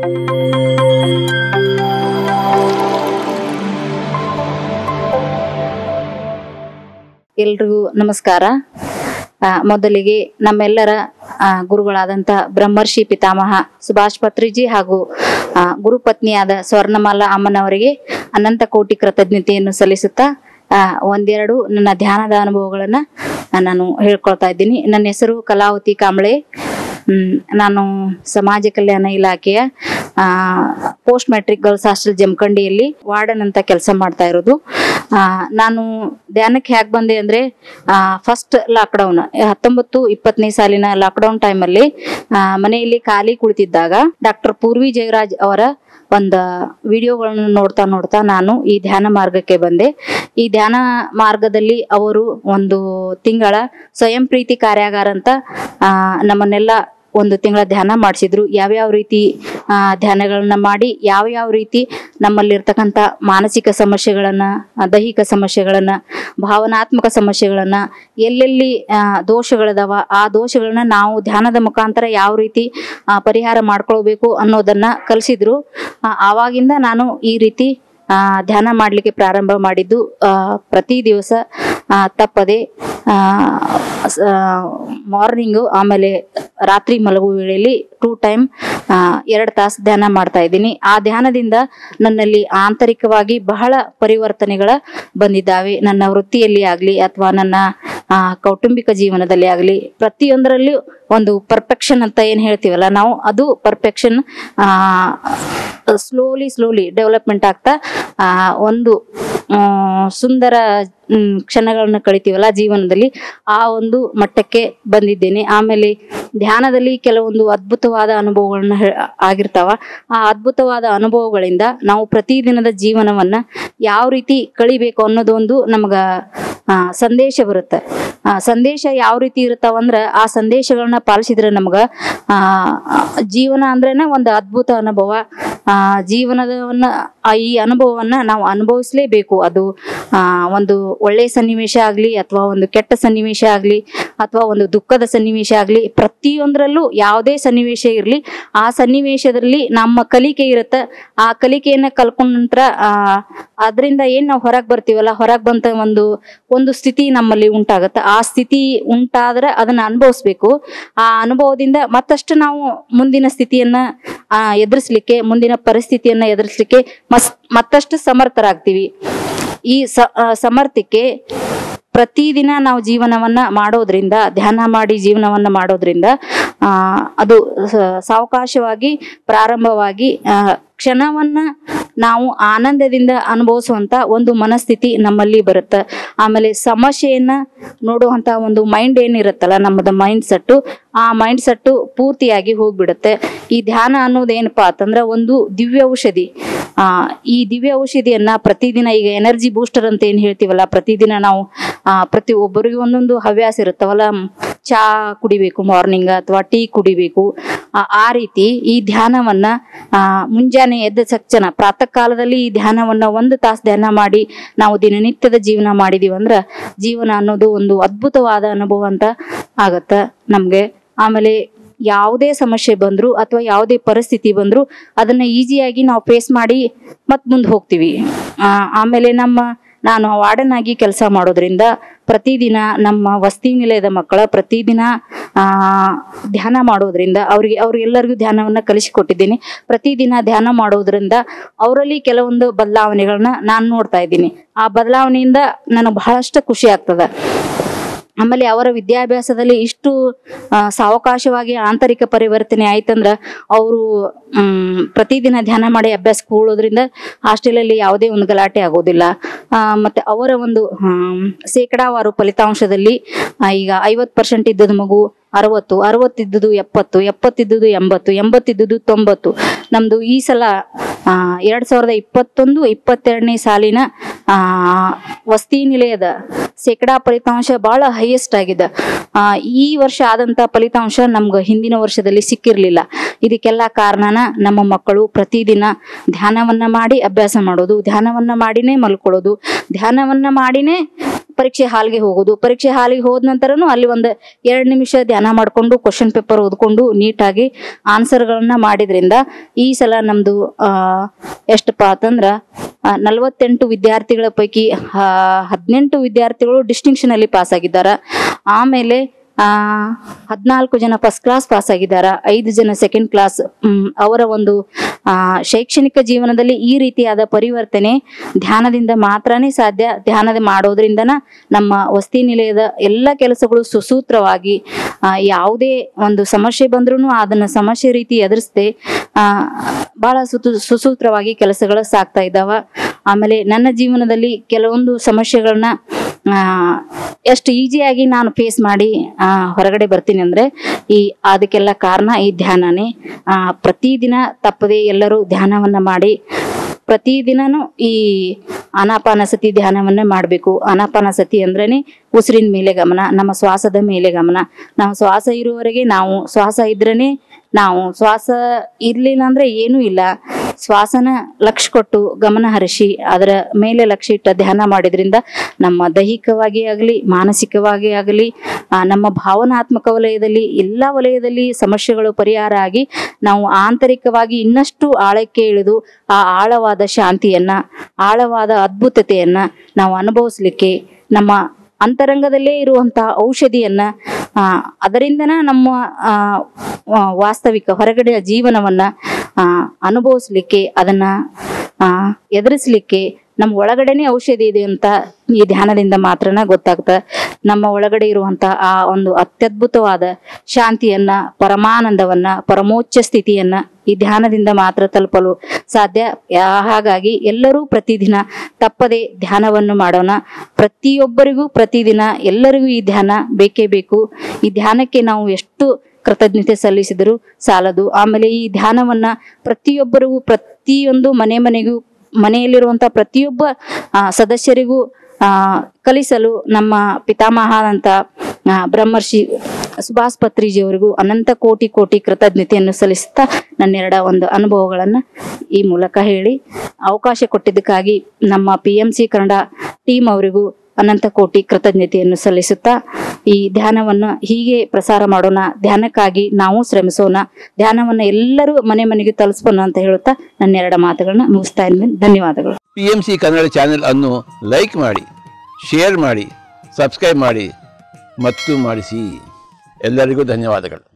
ಎಲ್ರಿಗೂ ನಮಸ್ಕಾರ ಆ, ಮೊದಲಿಗೆ ನಮ್ಮೆಲ್ಲರ ಆ, ಗುರುಗಳಾದಂಥ ಬ್ರಹ್ಮರ್ಷಿ ಪಿತಾಮಹ ಸುಭಾಷ್ ಪತ್ರಿಜಿ ಹಾಗೂ ಆ, ಗುರುಪತ್ನಿಯಾದ ಸ್ವರ್ಣಮಾಲಾ ಅಮ್ಮನವರಿಗೆ ಅನಂತ ಕೋಟಿ ಕೃತಜ್ಞತೆಯನ್ನು ಸಲ್ಲಿಸುತ್ತಾ ಆ, ಒಂದೆರಡು ನನ್ನ ಧ್ಯಾನದ ಅನುಭವಗಳನ್ನ ಆ, ನಾನು ಹೇಳ್ಕೊಳ್ತಾ ಇದ್ದೀನಿ ನನ್ನ ಹೆಸರು ಕಲಾವತಿ ಕಾಂಬಳೆ ಹ್ಮ್, ನಾನು ಸಮಾಜ ಕಲ್ಯಾಣ ಇಲಾಖೆಯ ಪೋಸ್ಟ್ ಮ್ಯಾಟ್ರಿಕ್ ಗರ್ಲ್ಸ್ ಹಾಸ್ಟೆಲ್ ಜಮಖಂಡಿಯಲ್ಲಿ ವಾರ್ಡನ್ ಅಂತ ಕೆಲಸ ಮಾಡ್ತಾ ಇರೋದು ಆ, ನಾನು ಧ್ಯಾನಕ್ಕೆ ಹೇಗೆ ಬಂದೆ ಅಂದ್ರೆ ಫಸ್ಟ್ ಲಾಕ್ಡೌನ್ ಹತ್ತೊಂಬತ್ತು ಇಪ್ಪತ್ತನೇ ಸಾಲಿನ ಲಾಕ್ಡೌನ್ ಟೈಮಲ್ಲಿ ಮನೆಯಲ್ಲಿ ಖಾಲಿ ಕುಳಿತಿದ್ದಾಗ ಡಾಕ್ಟರ್ ಪೂರ್ವಿ ಜಯರಾಜ್ ಅವರ ಒಂದು ವಿಡಿಯೋಗಳನ್ನು ನೋಡ್ತಾ ನೋಡ್ತಾ ನಾನು ಈ ಧ್ಯಾನ ಮಾರ್ಗಕ್ಕೆ ಬಂದೆ ಈ ಧ್ಯಾನ ಮಾರ್ಗದಲ್ಲಿ ಅವರು ಒಂದು ತಿಂಗಳ ಸ್ವಯಂ ಪ್ರೀತಿ ಕಾರ್ಯಾಗಾರ ಅಂತ ಆ, ನಮ್ಮನ್ನೆಲ್ಲ ಒಂದು ತಿಂಗಳ ಧ್ಯಾನ ಮಾಡಿಸಿದ್ರು ಯಾವ್ಯಾವ ರೀತಿ ಆ, ಧ್ಯಾನಗಳನ್ನ ಮಾಡಿ ಯಾವ ಯಾವ ರೀತಿ ನಮ್ಮಲ್ಲಿರ್ತಕ್ಕಂಥ ಮಾನಸಿಕ ಸಮಸ್ಯೆಗಳನ್ನ ಆ, ದೈಹಿಕ ಸಮಸ್ಯೆಗಳನ್ನ ಭಾವನಾತ್ಮಕ ಸಮಸ್ಯೆಗಳನ್ನ ಎಲ್ಲೆಲ್ಲಿ ಆ, ದೋಷಗಳಿದಾವ ಆ ದೋಷಗಳನ್ನ ನಾವು ಧ್ಯಾನದ ಮುಖಾಂತರ ಯಾವ ರೀತಿ ಆ, ಪರಿಹಾರ ಮಾಡ್ಕೊಳ್ಬೇಕು ಅನ್ನೋದನ್ನ ಕಲಿಸಿದ್ರು ಆವಾಗಿಂದ ನಾನು ಈ ರೀತಿ ಆ, ಧ್ಯಾನ ಮಾಡಲಿಕ್ಕೆ ಪ್ರಾರಂಭ ಮಾಡಿದ್ದು ಆ, ಪ್ರತಿ ದಿವಸ ಆ, ತಪ್ಪದೆ ಮಾರ್ನಿಂಗು ಆಮೇಲೆ ರಾತ್ರಿ ಮಲಗುವ ವೇಳೆಯಲ್ಲಿ ಟೂ ಟೈಮ್ ಎರಡು ತಾಸು ಧ್ಯಾನ ಮಾಡ್ತಾ ಇದ್ದೀನಿ ಆ ಧ್ಯಾನದಿಂದ ನನ್ನಲ್ಲಿ ಆಂತರಿಕವಾಗಿ ಬಹಳ ಪರಿವರ್ತನೆಗಳ ಬಂದಿದ್ದಾವೆ ನನ್ನ ವೃತ್ತಿಯಲ್ಲಿ ಆಗಲಿ ಅಥವಾ ನನ್ನ ಆ, ಕೌಟುಂಬಿಕ ಜೀವನದಲ್ಲಿ ಆಗಲಿ ಪ್ರತಿಯೊಂದರಲ್ಲಿಯೂ ಒಂದು ಪರ್ಫೆಕ್ಷನ್ ಅಂತ ಏನು ಹೇಳ್ತೀವಲ್ಲ ನಾವು ಅದು ಪರ್ಫೆಕ್ಷನ್ ಸ್ಲೋಲಿ ಸ್ಲೋಲಿ ಡೆವಲಪ್ಮೆಂಟ್ ಆಗ್ತಾ ಆ, ಒಂದು ಆ, ಸುಂದರ ಮ್, ಕ್ಷಣಗಳನ್ನ ಕಳಿತೀವಲ್ಲ ಜೀವನದಲ್ಲಿ ಆ ಒಂದು ಮಟ್ಟಕ್ಕೆ ಬಂದಿದ್ದೇನೆ ಆಮೇಲೆ ಧ್ಯಾನದಲ್ಲಿ ಕೆಲವೊಂದು ಅದ್ಭುತವಾದ ಅನುಭವಗಳನ್ನ ಹೇ- ಆಗಿರ್ತಾವ ಆ ಅದ್ಭುತವಾದ ಅನುಭವಗಳಿಂದ ನಾವು ಪ್ರತಿದಿನದ ಜೀವನವನ್ನ ಯಾವ ರೀತಿ ಕಳಿಬೇಕು ಅನ್ನೋದೊಂದು ನಮಗ ಆ, ಸಂದೇಶ ಬರುತ್ತೆ ಆ ಸಂದೇಶ ಯಾವ ರೀತಿ ಇರ್ತಾವಂದ್ರ ಆ ಸಂದೇಶಗಳನ್ನ ಪಾಲಿಸಿದ್ರೆ ನಮ್ಗ ಆ ಜೀವನ ಅಂದ್ರೇನೆ ಒಂದು ಅದ್ಭುತ ಅನುಭವ ಆ ಜೀವನದವನ್ನ ಆ ಈ ಅನುಭವವನ್ನ ನಾವು ಅನುಭವಿಸ್ಲೇಬೇಕು ಅದು ಆ ಒಂದು ಒಳ್ಳೆ ಸನ್ನಿವೇಶ ಆಗ್ಲಿ ಅಥವಾ ಒಂದು ಕೆಟ್ಟ ಸನ್ನಿವೇಶ ಆಗ್ಲಿ ಅಥವಾ ಒಂದು ದುಃಖದ ಸನ್ನಿವೇಶ ಆಗ್ಲಿ ಪ್ರತಿಯೊಂದರಲ್ಲೂ ಯಾವುದೇ ಸನ್ನಿವೇಶ ಇರಲಿ ಆ ಸನ್ನಿವೇಶದಲ್ಲಿ ನಮ್ಮ ಕಲಿಕೆ ಇರುತ್ತೆ ಆ ಕಲಿಕೆಯನ್ನ ಕಲ್ಕೊಂಡ ನಂತರ ಆ ಅದರಿಂದ ಏನ್ ನಾವು ಹೊರಗೆ ಬರ್ತೀವಲ್ಲ ಹೊರಗೆ ಬಂತ ಒಂದು ಒಂದು ಸ್ಥಿತಿ ನಮ್ಮಲ್ಲಿ ಉಂಟಾಗತ್ತೆ ಆ ಸ್ಥಿತಿ ಉಂಟಾದ್ರೆ ಅದನ್ನ ಅನುಭವಿಸ್ಬೇಕು ಆ ಅನುಭವದಿಂದ ಮತ್ತಷ್ಟು ನಾವು ಮುಂದಿನ ಸ್ಥಿತಿಯನ್ನ ಆ ಎದುರಿಸ್ಲಿಕ್ಕೆ ಮುಂದಿನ ಪರಿಸ್ಥಿತಿಯನ್ನ ಎದುರಿಸ್ಲಿಕ್ಕೆ ಮಸ್ ಮತ್ತಷ್ಟು ಸಮರ್ಥರಾಗ್ತೀವಿ ಈ ಸ ಆ, ಸಮರ್ಥಕ್ಕೆ ಪ್ರತಿದಿನ ನಾವು ಜೀವನವನ್ನ ಮಾಡೋದ್ರಿಂದ ಧ್ಯಾನ ಮಾಡಿ ಜೀವನವನ್ನ ಮಾಡೋದ್ರಿಂದ ಆ ಅದು ಸ- ಸಾವಕಾಶವಾಗಿ ಪ್ರಾರಂಭವಾಗಿ ಆ, ಕ್ಷಣವನ್ನ ನಾವು ಆನಂದದಿಂದ ಅನುಭವಿಸುವಂತ ಒಂದು ಮನಸ್ಥಿತಿ ನಮ್ಮಲ್ಲಿ ಬರುತ್ತೆ ಆಮೇಲೆ ಸಮಸ್ಯೆಯನ್ನ ನೋಡುವಂತ ಒಂದು ಮೈಂಡ್ ಏನಿರುತ್ತಲ್ಲ ನಮ್ಮದು ಮೈಂಡ್ ಸೆಟ್ಟು ಆ ಮೈಂಡ್ ಸೆಟ್ಟು ಪೂರ್ತಿಯಾಗಿ ಹೋಗ್ಬಿಡುತ್ತೆ ಈ ಧ್ಯಾನ ಅನ್ನೋದು ಏನಪ್ಪಾ ಅಂತಂದ್ರೆ ಒಂದು ದಿವ್ಯ ಔಷಧಿ ಆ ಈ ದಿವ್ಯ ಔಷಧಿಯನ್ನ ಪ್ರತಿದಿನ ಈಗ ಎನರ್ಜಿ ಬೂಸ್ಟರ್ ಅಂತ ಏನ್ ಹೇಳ್ತೀವಲ್ಲ ಪ್ರತಿದಿನ ನಾವು ಆ ಪ್ರತಿ ಒಬ್ಬರಿಗೂ ಒಂದೊಂದು ಹವ್ಯಾಸ ಇರುತ್ತವಲ್ಲ ಮ್, ಚಾ ಕುಡಿಬೇಕು ಮಾರ್ನಿಂಗ್ ಅಥವಾ ಟೀ ಕುಡಿಬೇಕು ಆ ಆ ರೀತಿ ಈ ಧ್ಯಾನವನ್ನ ಆ ಮುಂಜಾನೆ ಎದ್ದ ತಕ್ಷಣ ಪ್ರಾತಃ ಕಾಲದಲ್ಲಿ ಈ ಧ್ಯಾನವನ್ನ ಒಂದು ತಾಸು ಧ್ಯಾನ ಮಾಡಿ ನಾವು ದಿನನಿತ್ಯದ ಜೀವನ ಮಾಡಿದೀವಿ ಅಂದ್ರ ಜೀವನ ಅನ್ನೋದು ಒಂದು ಅದ್ಭುತವಾದ ಅನುಭವ ಅಂತ ಆಗತ್ತ ನಮ್ಗೆ ಆಮೇಲೆ ಯಾವುದೇ ಸಮಸ್ಯೆ ಬಂದ್ರು ಅಥವಾ ಯಾವುದೇ ಪರಿಸ್ಥಿತಿ ಬಂದ್ರು ಅದನ್ನ ಈಸಿಯಾಗಿ ನಾವು ಫೇಸ್ ಮಾಡಿ ಮತ್ ಮುಂದೆ ಹೋಗ್ತೀವಿ ಆ, ಆಮೇಲೆ ನಮ್ಮ ನಾನು ವಾರ್ಡನ್ ಆಗಿ ಕೆಲಸ ಮಾಡೋದ್ರಿಂದ ಪ್ರತಿದಿನ ನಮ್ಮ ವಸತಿ ನಿಲಯದ ಮಕ್ಕಳ ಪ್ರತಿದಿನ ಆ ಧ್ಯಾನ ಮಾಡೋದ್ರಿಂದ ಅವ್ರಿಗೆ ಅವ್ರಿಗೆಲ್ಲರಿಗೂ ಧ್ಯಾನವನ್ನ ಕಲಿಸಿಕೊಟ್ಟಿದ್ದೀನಿ ಪ್ರತಿದಿನ ಧ್ಯಾನ ಮಾಡೋದ್ರಿಂದ ಅವರಲ್ಲಿ ಕೆಲವೊಂದು ಬದಲಾವಣೆಗಳನ್ನ ನಾನು ನೋಡ್ತಾ ಇದ್ದೀನಿ ಆ ಬದಲಾವಣೆಯಿಂದ ನನಗೆ ಬಹಳಷ್ಟು ಖುಷಿ ಆಗ್ತದೆ ಆಮೇಲೆ ಅವರ ವಿದ್ಯಾಭ್ಯಾಸದಲ್ಲಿ ಇಷ್ಟು ಆ, ಸಾವಕಾಶವಾಗಿ ಆಂತರಿಕ ಪರಿವರ್ತನೆ ಆಯ್ತಂದ್ರ ಅವರು ಪ್ರತಿದಿನ ಧ್ಯಾನ ಮಾಡಿ ಅಭ್ಯಾಸ ಕೂಡೋದ್ರಿಂದ ಹಾಸ್ಟೆಲಲ್ಲಿ ಯಾವುದೇ ಒಂದು ಗಲಾಟೆ ಆಗೋದಿಲ್ಲ ಆ, ಮತ್ತೆ ಅವರ ಒಂದು ಆಮ್, ಶೇಕಡಾವಾರು ಫಲಿತಾಂಶದಲ್ಲಿ ಆ, ಈಗ ಐವತ್ ಪರ್ಸೆಂಟ್ ಇದ್ದದ ಮಗು ಅರವತ್ತು ಅರವತ್ತಿದ್ದುದು ಎಪ್ಪತ್ತು ಎಪ್ಪತ್ತಿದ್ದುದು ಎಂಬತ್ತು ಎಂಬತ್ತಿದ್ದುದು ತೊಂಬತ್ತು ನಮ್ದು ಈ ಸಲ ಆ, ಎರಡ್ ಸಾವಿರದ ಇಪ್ಪತ್ತೊಂದು ಇಪ್ಪತ್ತೆರಡನೇ ಸಾಲಿನ ಆ ವಸತಿ ನಿಲಯದ ಶೇಕಡಾ ಫಲಿತಾಂಶ ಬಹಳ ಹೈಯೆಸ್ಟ್ ಆಗಿದೆ ಆ, ಈ ವರ್ಷ ಆದಂತ ಫಲಿತಾಂಶ ನಮ್ಗೆ ಹಿಂದಿನ ವರ್ಷದಲ್ಲಿ ಸಿಕ್ಕಿರ್ಲಿಲ್ಲ ಇದಕ್ಕೆಲ್ಲ ಕಾರಣನ ನಮ್ಮ ಮಕ್ಕಳು ಪ್ರತಿದಿನ ಧ್ಯಾನವನ್ನ ಮಾಡಿ ಅಭ್ಯಾಸ ಮಾಡೋದು ಧ್ಯಾನವನ್ನ ಮಾಡಿನೇ ಮಲ್ಕೊಳ್ಳೋದು ಧ್ಯಾನವನ್ನ ಮಾಡಿನೇ ಪರೀಕ್ಷೆ ಹಾಲ್ಗೆ ಹೋಗೋದು ಪರೀಕ್ಷೆ ಹಾಲಿಗೆ ಹೋದ ನಂತರನು ಅಲ್ಲಿ ಒಂದು ಎರಡು ನಿಮಿಷ ಧ್ಯಾನ ಮಾಡಿಕೊಂಡು ಕ್ವಶನ್ ಪೇಪರ್ ಓದ್ಕೊಂಡು ನೀಟಾಗಿ ಆನ್ಸರ್ಗಳನ್ನ ಮಾಡಿದ್ರಿಂದ ಈ ಸಲ ನಮ್ದು ಆ, ಎಷ್ಟಪ್ಪ ಅಂತಂದ್ರ ಆ, ನಲವತ್ತೆಂಟು ವಿದ್ಯಾರ್ಥಿಗಳ ಪೈಕಿ ಆ, ಹದಿನೆಂಟು ವಿದ್ಯಾರ್ಥಿಗಳು ಡಿಸ್ಟಿಂಕ್ಷನ್ ಅಲ್ಲಿ ಪಾಸ್ ಆಗಿದ್ದಾರೆ ಆಮೇಲೆ ಆ ಹದಿನಾಲ್ಕು ಜನ ಫಸ್ಟ್ ಕ್ಲಾಸ್ ಪಾಸ್ ಆಗಿದ್ದಾರೆ ಐದು ಜನ ಸೆಕೆಂಡ್ ಕ್ಲಾಸ್ ಅವರ ಒಂದು ಆ, ಶೈಕ್ಷಣಿಕ ಜೀವನದಲ್ಲಿ ಈ ರೀತಿಯಾದ ಪರಿವರ್ತನೆ ಧ್ಯಾನದಿಂದ ಮಾತ್ರನೇ ಸಾಧ್ಯ ಧ್ಯಾನದ ಮಾಡೋದ್ರಿಂದನ ನಮ್ಮ ವಸತಿ ನಿಲಯದ ಎಲ್ಲ ಕೆಲಸಗಳು ಸುಸೂತ್ರವಾಗಿ ಆ, ಯಾವುದೇ ಒಂದು ಸಮಸ್ಯೆ ಬಂದ್ರೂ ಅದನ್ನ ಸಮಸ್ಯೆ ರೀತಿ ಎದುರಿಸದೆ ಬಹಳ ಸುತು ಸುಸೂತ್ರವಾಗಿ ಕೆಲಸಗಳು ಸಾಗ್ತಾ ಇದ್ದಾವ ಆಮೇಲೆ ನನ್ನ ಜೀವನದಲ್ಲಿ ಕೆಲವೊಂದು ಸಮಸ್ಯೆಗಳನ್ನ ಆ, ಎಷ್ಟು ಈಸಿಯಾಗಿ ನಾನು ಫೇಸ್ ಮಾಡಿ ಆ, ಹೊರಗಡೆ ಬರ್ತೀನಿ ಅಂದ್ರೆ ಈ ಅದಕ್ಕೆಲ್ಲ ಕಾರಣ ಈ ಧ್ಯಾನನೇ ಆ, ಪ್ರತಿದಿನ ತಪ್ಪದೆ ಎಲ್ಲರೂ ಧ್ಯಾನವನ್ನ ಮಾಡಿ ಪ್ರತಿದಿನನೂ ಈ ಆನಾಪಾನಸತಿ ಧ್ಯಾನವನ್ನ ಮಾಡಬೇಕು ಆನಾಪಾನಸತಿ ಅಂದ್ರೇನೆ ಉಸಿರಿನ ಮೇಲೆ ಗಮನ ನಮ್ಮ ಶ್ವಾಸದ ಮೇಲೆ ಗಮನ ನಾವು ಶ್ವಾಸ ಇರುವವರೆಗೆ ನಾವು ಶ್ವಾಸ ಇದ್ರೇನೆ ನಾವು ಶ್ವಾಸ ಇರ್ಲಿಲ್ಲ ಅಂದ್ರೆ ಏನೂ ಇಲ್ಲ ಶ್ವಾಸನ ಲಕ್ಷ್ಯ ಕೊಟ್ಟು ಗಮನ ಹರಿಸಿ ಅದರ ಮೇಲೆ ಲಕ್ಷ್ಯ ಇಟ್ಟ ಧ್ಯಾನ ಮಾಡಿದ್ರಿಂದ ನಮ್ಮ ದೈಹಿಕವಾಗಿ ಆಗಲಿ ಮಾನಸಿಕವಾಗಿ ಆಗಲಿ ಆ, ನಮ್ಮ ಭಾವನಾತ್ಮಕ ವಲಯದಲ್ಲಿ ಎಲ್ಲ ವಲಯದಲ್ಲಿ ಸಮಸ್ಯೆಗಳು ಪರಿಹಾರ ಆಗಿ ನಾವು ಆಂತರಿಕವಾಗಿ ಇನ್ನಷ್ಟು ಆಳಕ್ಕೆ ಇಳಿದು ಆ ಆಳವಾದ ಶಾಂತಿಯನ್ನ ಆಳವಾದ ಅದ್ಭುತತೆಯನ್ನ ನಾವು ಅನುಭವಿಸ್ಲಿಕ್ಕೆ ನಮ್ಮ ಅಂತರಂಗದಲ್ಲೇ ಇರುವಂತಹ ಔಷಧಿಯನ್ನ ಆ, ಅದರಿಂದನ ನಮ್ಮ ಆ, ಆ, ವಾಸ್ತವಿಕ ಹೊರಗಡೆಯ ಜೀವನವನ್ನ ಆ, ಅನುಭವಿಸ್ಲಿಕ್ಕೆ ಅದನ್ನ ಆ, ಎದುರಿಸ್ಲಿಕ್ಕೆ ನಮ್ಮ ಒಳಗಡೆನೆ ಔಷಧಿ ಇದೆ ಅಂತ ಈ ಧ್ಯಾನದಿಂದ ಮಾತ್ರನ ಗೊತ್ತಾಗ್ತದೆ ನಮ್ಮ ಒಳಗಡೆ ಇರುವಂತ ಆ ಒಂದು ಅತ್ಯದ್ಭುತವಾದ ಶಾಂತಿಯನ್ನ ಪರಮಾನಂದವನ್ನ ಪರಮೋಚ್ಚ ಸ್ಥಿತಿಯನ್ನ ಈ ಧ್ಯಾನದಿಂದ ಮಾತ್ರ ತಲುಪಲು ಸಾಧ್ಯ ಯಾ- ಹಾಗಾಗಿ ಎಲ್ಲರೂ ಪ್ರತಿದಿನ ತಪ್ಪದೆ ಧ್ಯಾನವನ್ನು ಮಾಡೋಣ ಪ್ರತಿಯೊಬ್ಬರಿಗೂ ಪ್ರತಿದಿನ ಎಲ್ಲರಿಗೂ ಈ ಧ್ಯಾನ ಬೇಕೇ ಬೇಕು ಈ ಧ್ಯಾನಕ್ಕೆ ನಾವು ಎಷ್ಟು ಕೃತಜ್ಞತೆ ಸಲ್ಲಿಸಿದರೂ ಸಾಲದು ಆಮೇಲೆ ಈ ಧ್ಯಾನವನ್ನ ಪ್ರತಿಯೊಬ್ಬರಿಗೂ ಪ್ರತಿಯೊಂದು ಮನೆ ಮನೆಗೂ ಮನೆಯಲ್ಲಿರುವಂತ ಪ್ರತಿಯೊಬ್ಬ ಆ, ಸದಸ್ಯರಿಗೂ ಆ, ಕಲಿಸಲು ನಮ್ಮ ಪಿತಾಮಹಾದಂತ ಆ, ಬ್ರಹ್ಮರ್ಷಿ ಸುಭಾಷ್ ಪತ್ರಿಜಿಯವರಿಗೂ ಅನಂತ ಕೋಟಿ ಕೋಟಿ ಕೃತಜ್ಞತೆಯನ್ನು ಸಲ್ಲಿಸುತ್ತಾ ನನ್ನೆರಡ ಒಂದು ಅನುಭವಗಳನ್ನ ಈ ಮೂಲಕ ಹೇಳಿ ಅವಕಾಶ ಕೊಟ್ಟಿದ್ದಕ್ಕಾಗಿ ನಮ್ಮ P M C Kannada team ಅವರಿಗೂ ಅನಂತ ಕೋಟಿ ಕೃತಜ್ಞತೆಯನ್ನು ಸಲ್ಲಿಸುತ್ತಾ ಈ ಧ್ಯಾನವನ್ನು ಹೀಗೆ ಪ್ರಸಾರ ಮಾಡೋಣ ಧ್ಯಾನಕ್ಕಾಗಿ ನಾವು ಶ್ರಮಿಸೋಣ ಧ್ಯಾನವನ್ನು ಎಲ್ಲರೂ ಮನೆ ಮನೆಗೆ ತಲುಪಿಸೋಣ ಅಂತ ಹೇಳುತ್ತಾ ನನ್ನೆರಡ ಮಾತುಗಳನ್ನ ಮುಗಿಸ್ತಾ ಇದ್ದೀನಿ ಧನ್ಯವಾದಗಳು P M C Kannada channel ಅನ್ನು ಲೈಕ್ ಮಾಡಿ ಶೇರ್ ಮಾಡಿ ಸಬ್ಸ್ಕ್ರೈಬ್ ಮಾಡಿ ಮತ್ತು ಮಾಡಿಸಿ ಎಲ್ಲರಿಗೂ ಧನ್ಯವಾದಗಳು